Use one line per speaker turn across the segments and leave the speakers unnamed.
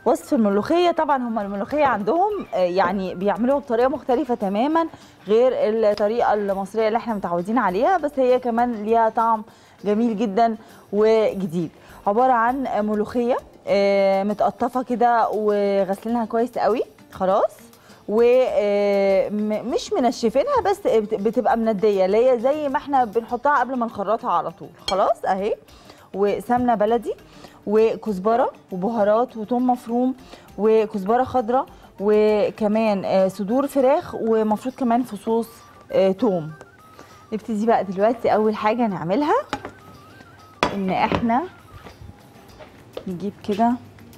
وصف الملوخيه طبعا هم الملوخيه عندهم آه، يعني بيعملوها بطريقه مختلفه تماما غير الطريقه المصريه اللي احنا متعودين عليها بس هي كمان ليها طعم جميل جدا وجديد عباره عن ملوخيه آه، متقطفه كده وغسلينها كويس قوي خلاص ومش منشفينها بس بت- بتبقى منديه اللي هي زي ما احنا بنحطها قبل ما نخرطها على طول خلاص اهي وسمنه بلدي وكزبره وبهارات وثوم مفروم وكزبره خضراء وكمان آه، صدور فراخ ومفروض كمان فصوص آه، توم نبتدي بقى دلوقتي اول حاجه نعملها ان احنا نجيب كده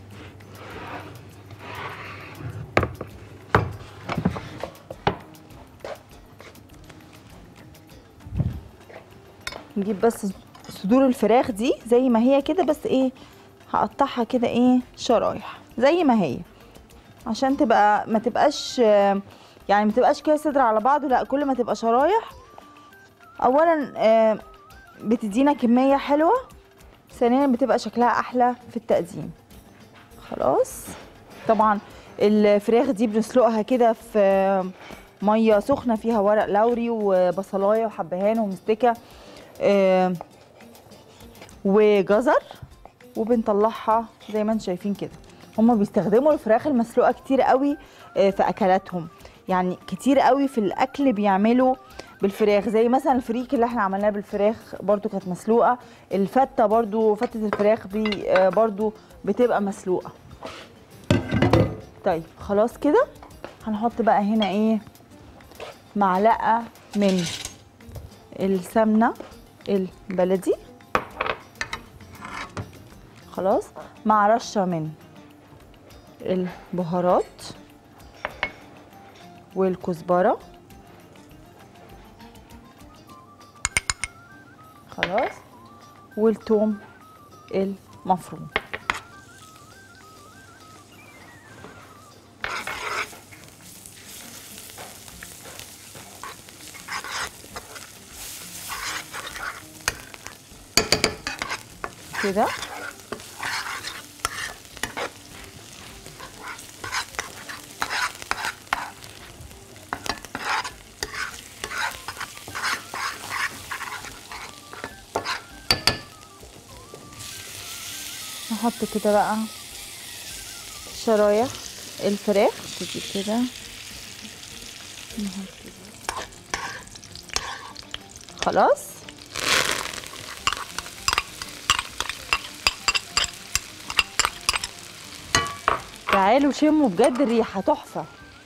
نجيب بس صدور الفراخ دي زي ما هي كده بس ايه هقطعها كده ايه شرايح زي ما هي عشان تبقى ما تبقاش آه، يعني ما تبقاش كده صدر على بعضه لا كل ما تبقى شرايح اولا آه، بتدينا كميه حلوه ثانيا بتبقى شكلها احلى في التقديم خلاص طبعا الفراخ دي بنسلقها كده في ميه سخنه فيها ورق لوري وبصلايه وحبهان ومستكه آه، وجزر وبنطلعها زي ما انتم شايفين كده هما بيستخدموا الفراخ المسلوقه كتير قوي آه، في اكلاتهم يعني كتير قوي في الاكل بيعملوا بالفراخ زي مثلا الفريك اللي احنا عملناه بالفراخ برضو كانت مسلوقه الفته برضو فته الفراخ بي آه، برضو بتبقى مسلوقه طيب خلاص كده هنحط بقى هنا ايه معلقه من السمنه البلدي خلاص مع رشه من البهارات والكزبره خلاص والثوم المفروم كده نحط كده بقى شرايح الفراخ تيجي كده نحط كده. خلاص تعالوا شموا بجد الريحة تحفة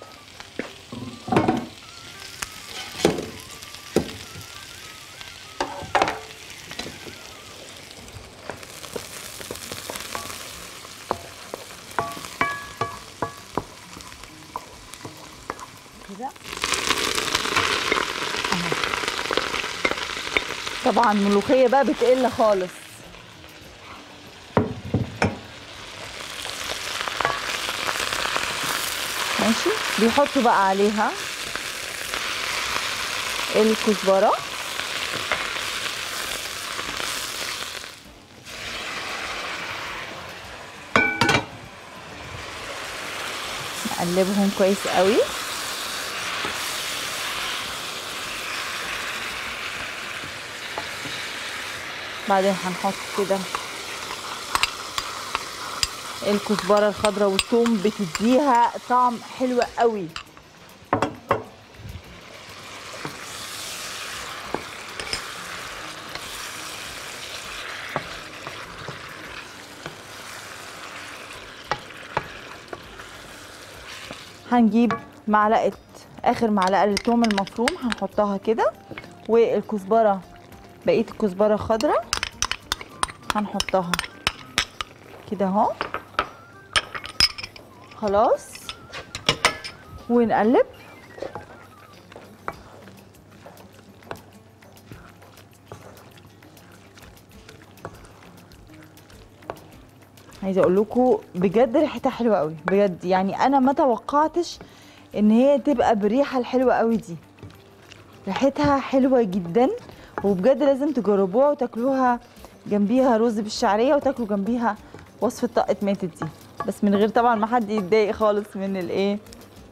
كده أهو. طبعا الملوخية بقى بتقل خالص ماشي بيحطوا بقى عليها الكزبرة نقلبهم كويس قوي بعدين هنحط كده الكزبره الخضراء والثوم بتديها طعم حلو قوي هنجيب معلقه اخر معلقه للثوم المفروم هنحطها كده والكزبره بقيه الكزبره الخضراء هنحطها كده اهو خلاص ونقلب عايزه اقول لكم بجد ريحتها حلوه قوي بجد يعني انا ما توقعتش ان هي تبقى بالريحه الحلوه قوي دي ريحتها حلوه جدا وبجد لازم تجربوها وتاكلوها جنبيها رز بالشعريه وتاكلوا جنبيها وصفه طقه ماتت دي بس من غير طبعا ما حد يتضايق خالص من الايه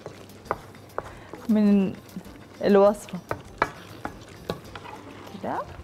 من الوصفه كده